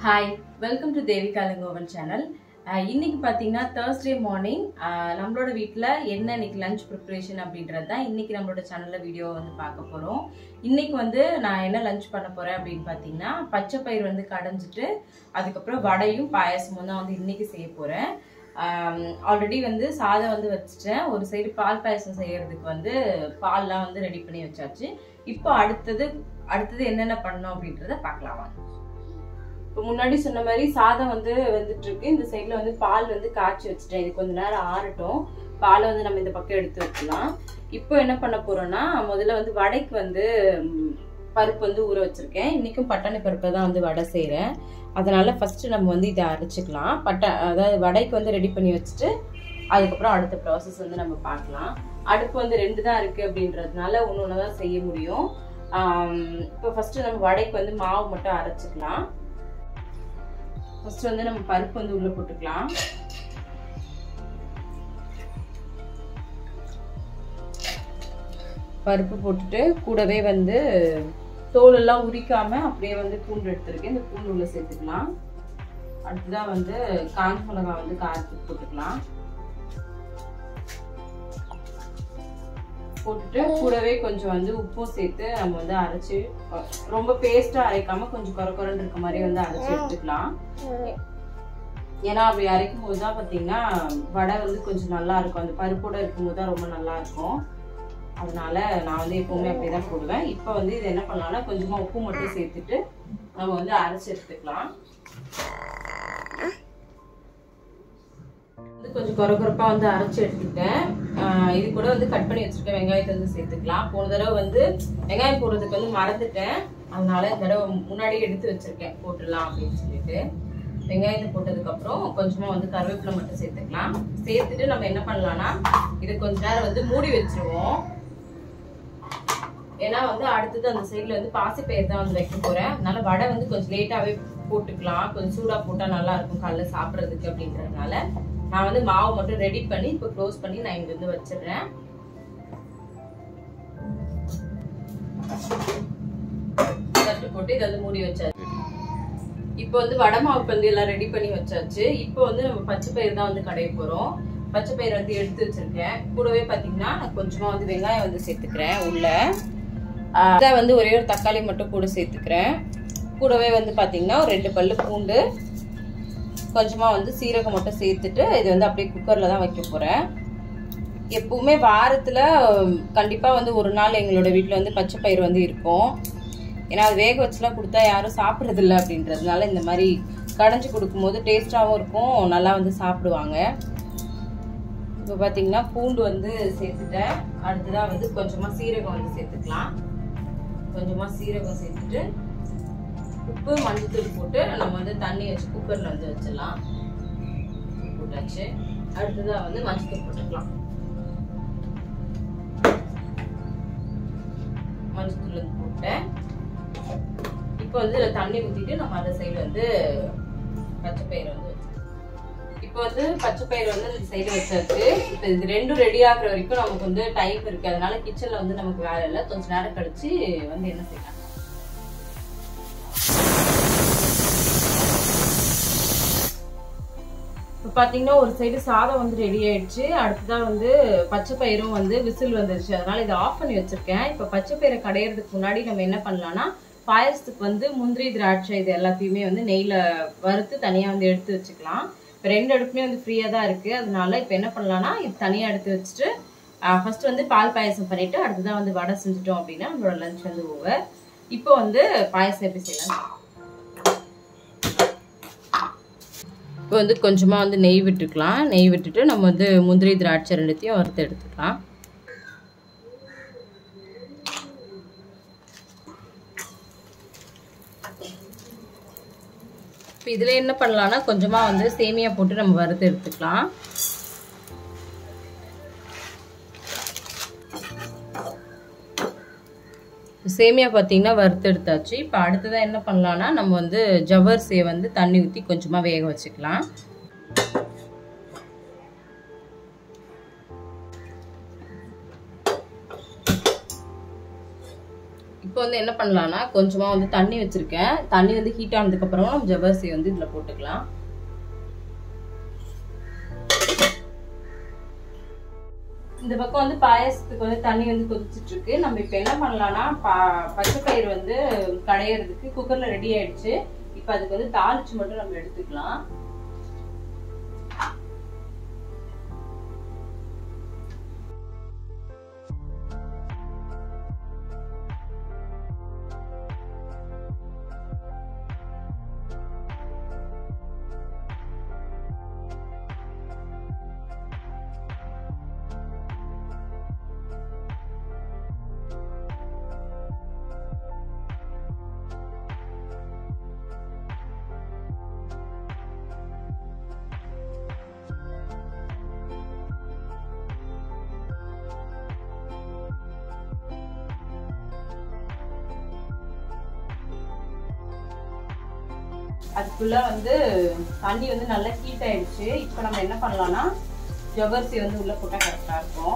Hi welcome to Devika Langovan channel இன்னைக்கு பார்த்தீங்கன்னா Thursday morning நம்மளோட வீட்டில் என்ன இன்னைக்கு லஞ்ச் ப்ரிப்பரேஷன் அப்படின்றது தான் இன்னைக்கு நம்மளோட சேனலில் வீடியோ வந்து பார்க்க போகிறோம் இன்னைக்கு வந்து நான் என்ன லஞ்ச் பண்ண போகிறேன் அப்படின்னு பார்த்தீங்கன்னா பச்சை பயிர் வந்து கடைஞ்சிட்டு அதுக்கப்புறம் வடையும் பாயாசமும் தான் வந்து இன்னைக்கு செய்ய போகிறேன் ஆல்ரெடி வந்து சாதம் வந்து வச்சுட்டேன் ஒரு சைடு பால் பாயசம் செய்யறதுக்கு வந்து பால்லாம் வந்து ரெடி பண்ணி வச்சாச்சு இப்போ அடுத்தது அடுத்தது என்னென்ன பண்ணோம் அப்படின்றத பார்க்கலாம் வாங்க இப்போ முன்னாடி சொன்ன மாதிரி சாதம் வந்து வந்துட்டு இருக்கு இந்த சைட்ல வந்து பால் வந்து காய்ச்சி வச்சுட்டேன் இது கொஞ்ச நேரம் ஆறட்டும் பாலை வந்து நம்ம இந்த பக்கம் எடுத்து வச்சுக்கலாம் இப்போ என்ன பண்ண போறோம்னா முதல்ல வந்து வடைக்கு வந்து ம், பருப்பு வந்து ஊற வச்சிருக்கேன் இன்னைக்கும் பட்டாணி பருப்பை தான் வந்து வடை செய்கிறேன் அதனால ஃபர்ஸ்ட் நம்ம வந்து இதை அரைச்சிக்கலாம் பட்டா அதாவது வடைக்கு வந்து ரெடி பண்ணி வச்சுட்டு அதுக்கப்புறம் அடுத்த ப்ராசஸ் வந்து நம்ம பார்க்கலாம் அடுப்பு வந்து ரெண்டு தான் இருக்கு அப்படின்றதுனால ஒன்று ஒன்று தான் செய்ய முடியும் ஆம், இப்போ ஃபர்ஸ்ட் நம்ம வடைக்கு வந்து மாவு மட்டும் அரைச்சிக்கலாம் ஃபர்ஸ்ட் வந்து நம்ம பருப்பு வந்து உள்ள போட்டுக்கலாம் பருப்பு போட்டுட்டு கூடவே வந்து தோல் எல்லாம் உரிக்காம அப்படியே வந்து பூண்டு எடுத்திருக்கேன் இந்த பூண்டு உள்ள சேர்த்துக்கலாம் அடுத்ததான் வந்து காஞ்ச மிளகாய் வந்து காரத்துக்கு போட்டுக்கலாம் போட்டுட்டு கூடவே கொஞ்சம் வந்து உப்பும் சேர்த்து நம்ம வந்து அரைச்சு அஹ், ரொம்ப பேஸ்டா அரைக்காம கொஞ்சம் குறை குறைன்னு இருக்க மாதிரி வந்து அரைச்சு எடுத்துக்கலாம் ஏன்னா அப்படி அரைக்கும் போது தான் பார்த்தீங்கன்னா வடை வந்து கொஞ்சம் நல்லா இருக்கும் அந்த பருப்போட இருக்கும்போது தான் ரொம்ப நல்லா இருக்கும் அதனால நான் வந்து எப்பவுமே அப்படிதான் போடுவேன் இப்போ வந்து இது என்ன பண்ணலாம்னா கொஞ்சமா உப்பு மட்டும் சேர்த்துட்டு நம்ம வந்து அரைச்சு எடுத்துக்கலாம் வந்து கொஞ்சம் குறை குறைப்பா வந்து அரைச்சு எடுத்துக்கிட்டேன் ஆஹ் இது கூட வந்து கட் பண்ணி வச்சிருக்கேன் வெங்காயத்தை வந்து சேர்த்துக்கலாம் போன தடவை வந்து வெங்காயம் போடுறதுக்கு வந்து மறந்துட்டேன் அதனால இந்த தடவை முன்னாடியே எடுத்து வச்சிருக்கேன் போட்டுடலாம் அப்படின்னு சொல்லிட்டு வெங்காயத்தை போட்டதுக்கு அப்புறம் கொஞ்சமா வந்து கருவேப்பிலை மட்டும் சேர்த்துக்கலாம் சேர்த்துட்டு நம்ம என்ன பண்ணலாம்னா இது கொஞ்ச நேரம் வந்து மூடி வச்சிருவோம் ஏன்னா வந்து அடுத்தது அந்த சைடுல வந்து பாசிப்பயிர் தான் வந்து வைக்க போறேன் அதனால வடை வந்து கொஞ்சம் லேட்டாவே போட்டுக்கலாம் கொஞ்சம் சூடா போட்டா நல்லா இருக்கும் காலைல சாப்பிடுறதுக்கு அப்படின்றதுனால நான் வந்து மாவு மட்டும் ரெடி பண்ணி இப்போ க்ளோஸ் பண்ணி நான் இங்க வந்து வச்சிடுறேன் தட்டு போட்டு இதை வந்து மூடி வச்சாச்சு இப்போ வந்து வடை மாவு வந்து எல்லாம் ரெடி பண்ணி வச்சாச்சு இப்போ வந்து நம்ம பச்சை பயிர் தான் வந்து கடைய போறோம் பச்சை பயிர் வந்து எடுத்து வச்சிருக்கேன் கூடவே பாத்தீங்கன்னா நான் கொஞ்சமா வந்து வெங்காயம் வந்து சேர்த்துக்கிறேன் உள்ள ஆஹ் இதை வந்து ஒரே ஒரு தக்காளி மட்டும் கூட சேர்த்துக்கிறேன் கூடவே வந்து பாத்தீங்கன்னா ஒரு ரெண்டு பல்லு பூண்டு கொஞ்சமா வந்து சீரகம் மட்டும் சேர்த்துட்டு இது வந்து அப்படியே குக்கர்ல தான் வைக்க போறேன் எப்பவுமே வாரத்துல உம், கண்டிப்பா வந்து ஒரு நாள் எங்களோட வீட்ல வந்து பச்சை பயிர் வந்து இருக்கும் ஏன்னா அது வேக வச்சுலாம் கொடுத்தா யாரும் சாப்பிட்றது இல்லை அப்படின்றதுனால இந்த மாதிரி கடைஞ்சி கொடுக்கும்போது டேஸ்டாகவும் இருக்கும் நல்லா வந்து சாப்பிடுவாங்க இப்போ பார்த்தீங்கன்னா பூண்டு வந்து சேர்த்துட்டேன் அடுத்ததாக வந்து கொஞ்சமாக சீரகம் வந்து சேர்த்துக்கலாம் கொஞ்சமாக சீரகம் சேர்த்துட்டு உப்பு மஞ்சத்தூள் போட்டு நம்ம வந்து தண்ணி வச்சு குக்கரில் வந்து வச்சிடலாம் போட்டாச்சு அடுத்ததாக வந்து மஞ்சத்தூள் போட்டுக்கலாம் மஞ்சத்தூள் வந்து போட்டேன் இப்போ வந்து இதில் தண்ணி ஊற்றிட்டு நம்ம அந்த சைடு வந்து பச்சை பயிர் வந்து வச்சிடலாம். இப்போ வந்து பச்சை பயிர் வந்து இந்த சைடு வச்சாச்சு இப்போ இது ரெண்டும் ரெடி ஆகுற வரைக்கும் நமக்கு வந்து டைம் இருக்கு அதனால கிச்சன்ல வந்து நமக்கு வேலை இல்லை கொஞ்ச நேரம் கழிச்சு வந்து என்ன செய்யலாம் இப்போ பார்த்தீங்கன்னா ஒரு சைடு சாதம் வந்து ரெடி ஆயிடுச்சு அடுத்ததான் வந்து பச்சை பயிரும் வந்து விசில் வந்துருச்சு அதனால இதை ஆஃப் பண்ணி வச்சிருக்கேன் இப்போ பச்சை பயிரை கடையிறதுக்கு முன்னாடி நம்ம என்ன பண்ணலாம்னா பாயசத்துக்கு வந்து முந்திரி திராட்சை இது எல்லாத்தையுமே வந்து நெய்யில் வறுத்து தனியாக வந்து எடுத்து வச்சுக்கலாம் இப்போ ரெண்டு அடுப்புமே வந்து ஃப்ரீயாக தான் இருக்குது அதனால இப்போ என்ன பண்ணலாம்னா இது தனியாக எடுத்து வச்சுட்டு ஃபர்ஸ்ட் வந்து பால் பாயசம் பண்ணிட்டு அடுத்ததான் வந்து வடை செஞ்சுட்டோம் அப்படின்னா நம்மளோட லஞ்ச் வந்து ஓவர் இப்போ வந்து பாயசம் எப்படி செய்யலாம் இப்போ வந்து கொஞ்சமாக வந்து நெய் விட்டுக்கலாம் நெய் விட்டுட்டு நம்ம வந்து முந்திரி திராட்சை ரெண்டுத்தையும் வறுத்து எடுத்துக்கலாம் இப்போ இதில் என்ன பண்ணலாம்னா கொஞ்சமாக வந்து சேமியா போட்டு நம்ம வறுத்து எடுத்துக்கலாம் சேமியா பார்த்தீங்கன்னா வறுத்து எடுத்தாச்சு இப்போ அடுத்ததாக என்ன பண்ணலாம்னா நம்ம வந்து ஜவ்வரிசியை வந்து தண்ணி ஊற்றி கொஞ்சமாக வேக வச்சுக்கலாம் இப்போ வந்து என்ன பண்ணலாம்னா கொஞ்சமா வந்து தண்ணி வச்சிருக்கேன் தண்ணி வந்து ஹீட் ஆனதுக்கு அப்புறமா நம்ம ஜவ்வரிசி வந்து இதுல போட்டுக்கலாம் இந்த பக்கம் வந்து பாயசத்துக்கு வந்து தண்ணி வந்து கொதிச்சிட்டு இருக்கு நம்ம இப்ப என்ன பண்ணலாம்னா ப- பச்சை பயிர் வந்து கடையிறதுக்கு குக்கர்ல ரெடி ஆயிடுச்சு இப்ப அதுக்கு வந்து தாளிச்சு மட்டும் நம்ம எடுத்துக்கலாம் அதுக்குள்ள வந்து தண்ணி வந்து நல்லா ஹீட் ஆயிடுச்சு இப்போ நம்ம என்ன பண்ணலாம்னா ஜவ்வரிசி வந்து உள்ள போட்டா கரெக்டா இருக்கும்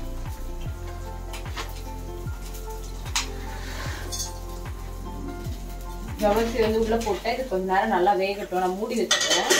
ஜவ்வரிசி வந்து உள்ள போட்டேன் இது கொஞ்ச நேரம் நல்லா வேகட்டும் நான் மூடி வச்சுக்கிறேன்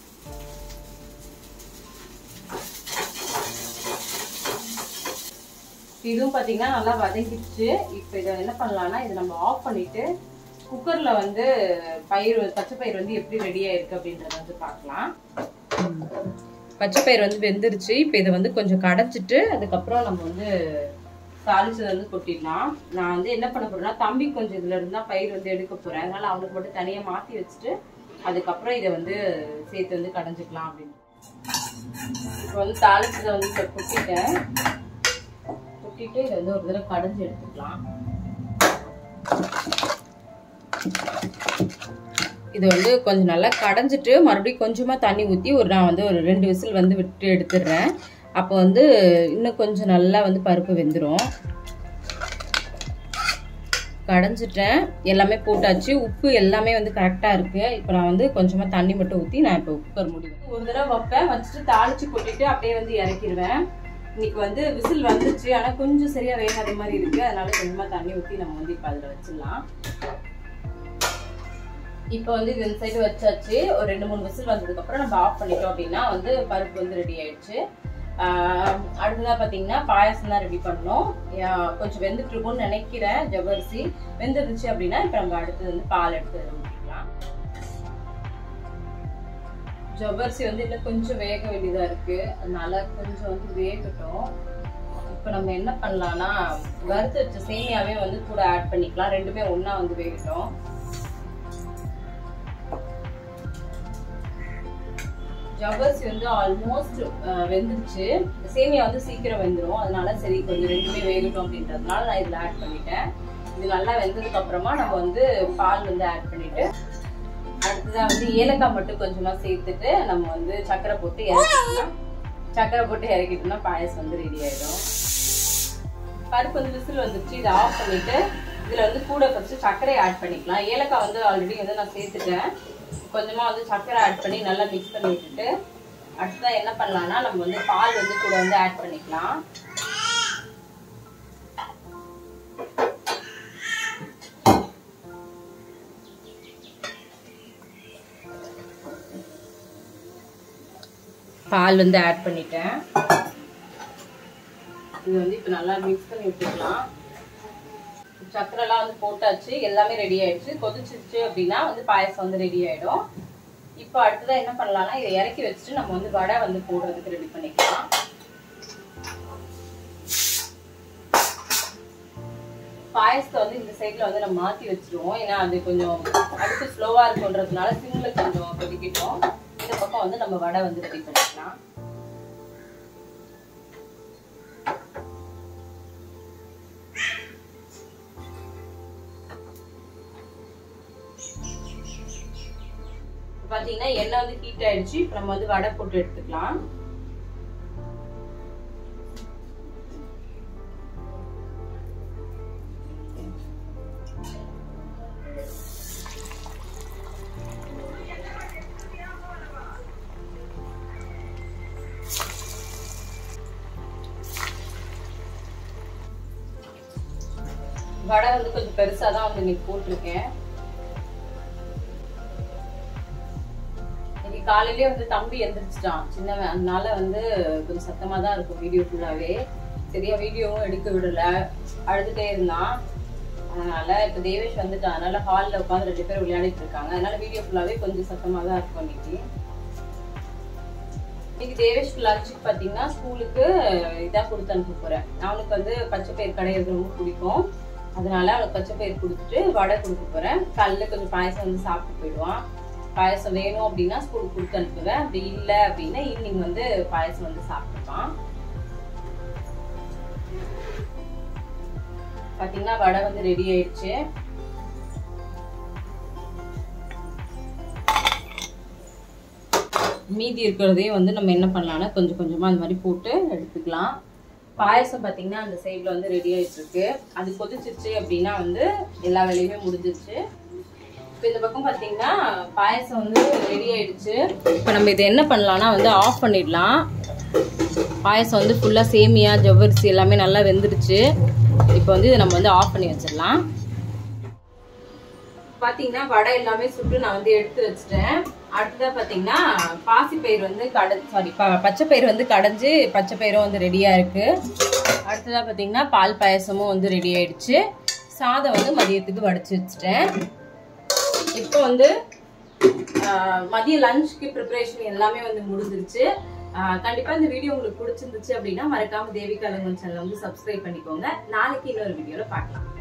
இதுவும் பாத்தீங்கன்னா நல்லா வதங்கிடுச்சு இப்போ இதை என்ன பண்ணலாம்னா இதை நம்ம ஆஃப் பண்ணிட்டு குக்கர்ல வந்து பயிர் பச்சை பயிர் வந்து எப்படி ரெடி ஆயிருக்கு அப்படின்றத வந்து பார்க்கலாம் பச்சை பயிர் வந்து வெந்துருச்சு இப்போ இதை வந்து கொஞ்சம் கடைச்சிட்டு அதுக்கப்புறம் நம்ம வந்து தாளிச்சதை வந்து கொட்டிடலாம் நான் வந்து என்ன பண்ண போறேன்னா தம்பி கொஞ்சம் இதுல இருந்தா பயிர் வந்து எடுக்க போறேன் அதனால அவனுக்கு மட்டும் தனியா மாத்தி வச்சுட்டு அதுக்கப்புறம் இதை வந்து சேர்த்து வந்து கடைஞ்சிக்கலாம் அப்படின்னு இப்போ வந்து தாளிச்சதை வந்து இப்ப கொட்டிட்டேன் கொட்டிட்டு இதை வந்து ஒரு தடவை கடைஞ்சி எடுத்துக்கலாம் இது வந்து கொஞ்சம் நல்லா கடைஞ்சிட்டு மறுபடியும் கொஞ்சமாக தண்ணி ஊற்றி ஒரு நான் வந்து ஒரு ரெண்டு விசில் வந்து விட்டு எடுத்துடுறேன் அப்போ வந்து இன்னும் கொஞ்சம் நல்லா வந்து பருப்பு வெந்துடும் கடைஞ்சிட்டேன் எல்லாமே போட்டாச்சு உப்பு எல்லாமே வந்து கரெக்டாக இருக்குது இப்போ நான் வந்து கொஞ்சமாக தண்ணி மட்டும் ஊற்றி நான் இப்போ குக்கர் மூடி வைக்கிறேன். ஒரு தடவை வைப்பேன் வச்சுட்டு தாளிச்சு கொட்டிட்டு அப்படியே வந்து இறக்கிடுவேன் இன்னைக்கு வந்து விசில் வந்துச்சு ஆனால் கொஞ்சம் சரியா வேகாத மாதிரி இருக்கு அதனால கொஞ்சமாக தண்ணி ஊற்றி நம்ம வந்து இப்போ அதில் வச்சிடலாம் இப்போ வந்து இது இந்த சைடு வச்சாச்சு ஒரு ரெண்டு மூணு விசில் வந்ததுக்கு அப்புறம் நம்ம ஆஃப் பண்ணிட்டோம் அப்படின்னா வந்து பருப்பு வந்து ரெடி ஆயிடுச்சு ஆஹ் அடுத்ததா பாத்தீங்கன்னா பாயாசம் தான் ரெடி பண்ணோம் ஆஹ் கொஞ்சம் வெந்துட்டு இருக்கும்னு நினைக்கிறேன் ஜவ்வரிசி வெந்துருச்சு அப்படின்னா இப்போ நம்ம அடுத்தது வந்து பால் எடுத்து அதில் ஊற்றிக்கலாம் ஜவ்வரிசி வந்து இன்னும் கொஞ்சம் வேக வேண்டியதா இருக்கு அதனால கொஞ்சம் வந்து வேகட்டும் இப்போ நம்ம என்ன பண்ணலாம்னா வறுத்து வச்ச சேமியாவே வந்து கூட ஆட் பண்ணிக்கலாம் ரெண்டுமே ஒண்ணா வந்து வேகட்டும் ஜவ்வரிசி வந்து ஆல்மோஸ்ட் வெந்துருச்சு சேமியா வந்து சீக்கிரம் வெந்துரும் அதனால சரி கொஞ்சம் ரெண்டுமே வேகட்டும் அப்படின்றதுனால நான் இதுல ஆட் பண்ணிட்டேன் இது நல்லா வெந்ததுக்கு அப்புறமா நம்ம வந்து பால் வந்து ஆட் பண்ணிட்டு அடுத்ததா வந்து ஏலக்காய் மட்டும் கொஞ்சமா சேர்த்துட்டு நம்ம வந்து சக்கரை போட்டு இறக்கிட்டோம்னா சக்கரை போட்டு இறக்கிட்டோம்னா பாயசம் வந்து ரெடி ஆயிடும் பருப்பு வந்து விசில் வந்துருச்சு இதை ஆஃப் பண்ணிட்டு இதுல வந்து கூட ஃபர்ஸ்ட் சர்க்கரை ஆட் பண்ணிக்கலாம் ஏலக்காய் வந்து ஆல்ரெடி வந்து நான் சேர்த்துட்டேன் கொஞ்சமா வந்து சர்க்கரை ஆட் பண்ணி நல்லா மிக்ஸ் பண்ணி விட்டுட்டு அடுத்ததா என்ன பண்ணலாம்னா நம்ம வந்து பால் வந்து கூட வந்து ஆட் பண்ணிக்கலாம் பால் வந்து ஆட் பண்ணிட்டேன் இது வந்து இப்போ நல்லா மிக்ஸ் பண்ணி விட்டுக்கலாம் சக்கரைலாம் வந்து போட்டாச்சு எல்லாமே ரெடி ஆயிடுச்சு கொதிச்சிருச்சு அப்படின்னா வந்து பாயசம் வந்து ரெடி ஆயிடும் இப்போ அடுத்ததான் என்ன பண்ணலாம்னா இதை இறக்கி வச்சுட்டு நம்ம வந்து வடை வந்து போடுறதுக்கு ரெடி பண்ணிக்கலாம் பாயசத்தை வந்து இந்த சைட்ல வந்து நம்ம மாத்தி வச்சிருவோம் ஏன்னா அது கொஞ்சம் அடுத்து ஸ்லோவா இருக்குன்றதுனால சிம்ல கொஞ்சம் கொதிக்கிட்டோம் இந்த பக்கம் வந்து நம்ம வடை வந்து ரெடி பண்ணிக்கலாம் பாத்தீங்கன்னா எண்ணெய் வந்து ஹீட் ஆயிடுச்சு இப்ப நம்ம வந்து வடை போட்டு எடுத்துக்கலாம் வடை வந்து கொஞ்சம் பெருசா தான் வந்து இன்னைக்கு போட்டிருக்கேன் இன்னைக்கு காலையிலேயே வந்து தம்பி எந்திரிச்சிட்டான் சின்னவன் அதனால வந்து கொஞ்சம் சத்தமா தான் இருக்கும் வீடியோ ஃபுல்லாவே சரியா வீடியோவும் எடுக்க விடல அழுதுட்டே இருந்தான் அதனால இப்ப தேவேஷ் வந்துட்டான் அதனால ஹால்ல உட்காந்து ரெண்டு பேரும் விளையாடிட்டு இருக்காங்க அதனால வீடியோ ஃபுல்லாவே கொஞ்சம் சத்தமா தான் இருக்கும் இன்னைக்கு இன்னைக்கு தேவேஷ் லஞ்சுக்கு பாத்தீங்கன்னா ஸ்கூலுக்கு இதான் கொடுத்து அனுப்ப போறேன் அவனுக்கு வந்து பச்சை பயிர் கடையிறது ரொம்ப பிடிக்கும் அதனால அவனுக்கு பச்சை பயிர் கொடுத்துட்டு வடை கொடுக்க போறேன் காலையில கொஞ்சம் பாயசம் வந்து சாப்பிட்டு போயிடுவான் பாயசம் வேணும் அப்படின்னா ஸ்கூலுக்கு கொடுத்து அனுப்புவேன் அப்படி இல்லை அப்படின்னா ஈவினிங் வந்து பாயசம் வந்து சாப்பிட்டுப்பான் பாத்தீங்கன்னா வடை வந்து ரெடி ஆயிடுச்சு மீதி இருக்கிறதையும் வந்து நம்ம என்ன பண்ணலாம்னா கொஞ்சம் கொஞ்சமா அந்த மாதிரி போட்டு எடுத்துக்கலாம் பாயசம் பாத்தீங்கன்னா அந்த சைடுல வந்து ரெடி ஆயிட்டு இருக்கு அது கொதிச்சிருச்சு அப்படின்னா வந்து எல்லா வேலையுமே முடிஞ்சிருச்சு இப்போ இந்த பக்கம் பாத்தீங்கன்னா பாயசம் வந்து ரெடி ஆயிடுச்சு இப்போ நம்ம இதை என்ன பண்ணலாம்னா வந்து ஆஃப் பண்ணிடலாம் பாயசம் வந்து ஃபுல்லா சேமியா ஜவ்வரிசி எல்லாமே நல்லா வெந்துடுச்சு இப்போ வந்து இதை நம்ம வந்து ஆஃப் பண்ணி வச்சிடலாம் பாத்தீங்கன்னா வடை எல்லாமே சுட்டு நான் வந்து எடுத்து வச்சிட்டேன் அடுத்ததா பாத்தீங்கன்னா பாசிப்பயிர் வந்து கட சாரி பச்சை பயிர் வந்து கடைஞ்சு பச்சை பயிரும் வந்து ரெடியா இருக்கு அடுத்ததா பாத்தீங்கன்னா பால் பாயசமும் வந்து ரெடி ஆயிடுச்சு சாதம் வந்து மதியத்துக்கு வடிச்சு வச்சுட்டேன் இப்போ வந்து ஆஹ், மதிய லஞ்சுக்கு ப்ரிப்பரேஷன் எல்லாமே வந்து முடிஞ்சிருச்சு ஆஹ், கண்டிப்பா இந்த வீடியோ உங்களுக்கு பிடிச்சிருந்துச்சு அப்படின்னா மறக்காம தேவிகா லங்கன் சேனல் வந்து சப்ஸ்கிரைப் பண்ணிக்கோங்க நாளைக்கு இன்னொரு வீடியோல பார்க்கலாம்